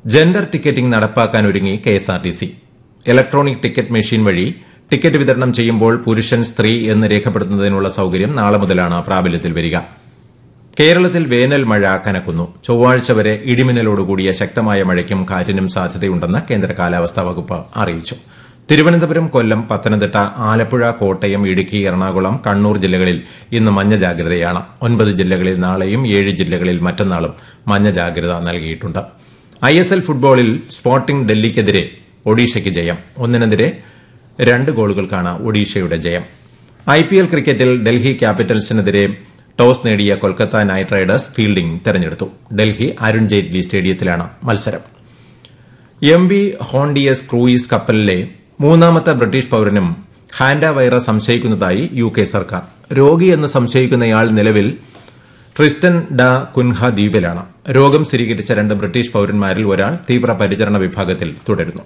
gender ticketing നടപ്പാക്കാനൊരുങ്ങി KSRTC electronic ticket machine വഴി ticket വിതരണം ചെയ്യുമ്പോൾ പുരുഷൻ സ്ത്രീ എന്ന് രേഖപ്പെടുത്തുന്നതിനുള്ള സൌകര്യം നാളെ മുതലാണ് പ്രാബല്യത്തിൽ വരിക കേരളത്തിൽ വേനൽ മഴ കനക്കുന്നു ചൊവ്വാഴ്ച വരെ ഇടിമിന്നലോടുകൂടിയ ശക്തമായ മഴയ്ക്കും കാറ്റിനും സാധ്യതയുണ്ടെന്ന് കേന്ദ്ര കാലാവസ്ഥാ വകുപ്പ് അറിയിച്ചു തിരുവനന്തപുരം കൊല്ലം പത്തനംതിട്ട ആലപ്പുഴ കോട്ടയം ഇടുക്കി എറണാകുളം കണ്ണൂർ ജില്ലകളിൽ ഇന്ന് മഞ്ഞ ജാഗ്രതയാണ് ഒൻപത് ജില്ലകളിൽ നാളെയും ഏഴ് ജില്ലകളിൽ മറ്റന്നാളും മഞ്ഞ ജാഗ്രത നൽകിയിട്ടുണ്ട് ഐ എസ് എൽ ഫുട്ബോളിൽ സ്പോർട്ടിംഗ് ഡൽഹിക്കെതിരെ ഒഡീഷയ്ക്ക് ജയം ഒന്നിനെതിരെ രണ്ട് ഗോളുകൾക്കാണ് ഒഡീഷയുടെ ജയം ഐ പി എൽ ക്രിക്കറ്റിൽ ഡൽഹി ക്യാപിറ്റൽസിനെതിരെ ടോസ് നേടിയ കൊൽക്കത്ത നൈറ്റ് റൈഡേഴ്സ് ഫീൽഡിംഗ് തെരഞ്ഞെടുത്തു ഡൽഹി അരുൺ ജെയ്റ്റ്ലി സ്റ്റേഡിയത്തിലാണ് മത്സരം എം വി ഹോണ്ടിയസ് ക്രൂയിസ് കപ്പലിലെ മൂന്നാമത്തെ ബ്രിട്ടീഷ് പൌരനും ഹാൻഡ വൈറസ് സംശയിക്കുന്നതായി യു കെ സർക്കാർ രോഗിയെന്ന് സംശയിക്കുന്നയാൾ നിലവിൽ ട്രിസ്റ്റൻ ഡ കുൻഹ ദ്വീപിലാണ് രോഗം സ്ഥിരീകരിച്ച രണ്ട് ബ്രിട്ടീഷ് പൌരന്മാരിൽ ഒരാൾ തീവ്രപരിചരണ വിഭാഗത്തിൽ തുടരുന്നു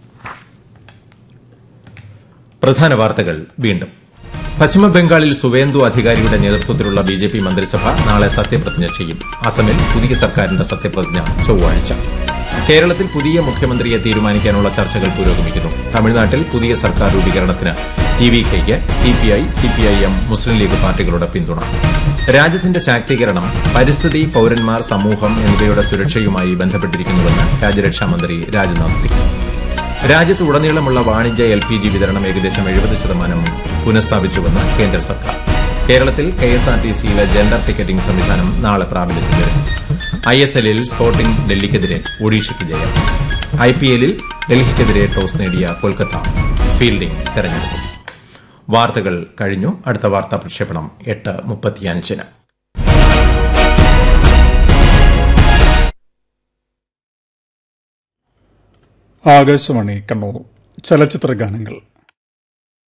പ്രധാന വാർത്തകൾ വീണ്ടും പശ്ചിമബംഗാളിൽ സുവേന്ദു അധികാരിയുടെ നേതൃത്വത്തിലുള്ള ബി ജെ പി മന്ത്രിസഭ നാളെ സത്യപ്രതിജ്ഞ ചെയ്യും അസമിൽ പുതിയ സർക്കാരിന്റെ സത്യപ്രതിജ്ഞ ചൊവ്വാഴ്ച കേരളത്തിൽ പുതിയ മുഖ്യമന്ത്രിയെ തീരുമാനിക്കാനുള്ള ചർച്ചകൾ പുരോഗമിക്കുന്നു തമിഴ്നാട്ടിൽ പുതിയ സർക്കാർ രൂപീകരണത്തിന് ടി വി കെയ്ക്ക് സിപിഐ സിപിഐഎം മുസ്ലിം ലീഗ് പാർട്ടികളുടെ പിന്തുണ രാജ്യത്തിന്റെ ശാക്തീകരണം പരിസ്ഥിതി പൌരന്മാർ സമൂഹം എന്നിവയുടെ സുരക്ഷയുമായി ബന്ധപ്പെട്ടിരിക്കുന്നുവെന്ന് രാജ്യരക്ഷാമന്ത്രി രാജ്നാഥ് സിംഗ് രാജ്യത്ത് ഉടനീളമുള്ള വാണിജ്യ എൽ പി ജി വിതരണം ഏകദേശം എഴുപത് ശതമാനം പുനഃസ്ഥാപിച്ചുവെന്ന് കേന്ദ്ര സർക്കാർ കേരളത്തിൽ കെ എസ് ആർ ടി സിയിലെ ജെൻഡർ ടിക്കറ്റിംഗ് സംവിധാനം നാളെ പ്രാബല്യത്തിൽ വരും ഐ എസ് എല്ലിൽ സ്പോർട്ടിംഗ് ഡൽഹിക്കെതിരെ ഒഡീഷയ്ക്ക് ജയം ഐ പി എല്ലിൽ ഡൽഹിക്കെതിരെ ടോസ് നേടിയ കൊൽക്കത്ത ഫീൽഡിംഗ് തെരഞ്ഞെടുത്തു വാർത്തകൾ കഴിഞ്ഞു അടുത്ത വാർത്താ പ്രക്ഷേപണം എട്ട് മുപ്പത്തിയഞ്ചിന് ആകാശവാണി കണ്ണൂർ ചലച്ചിത്ര ഗാനങ്ങൾ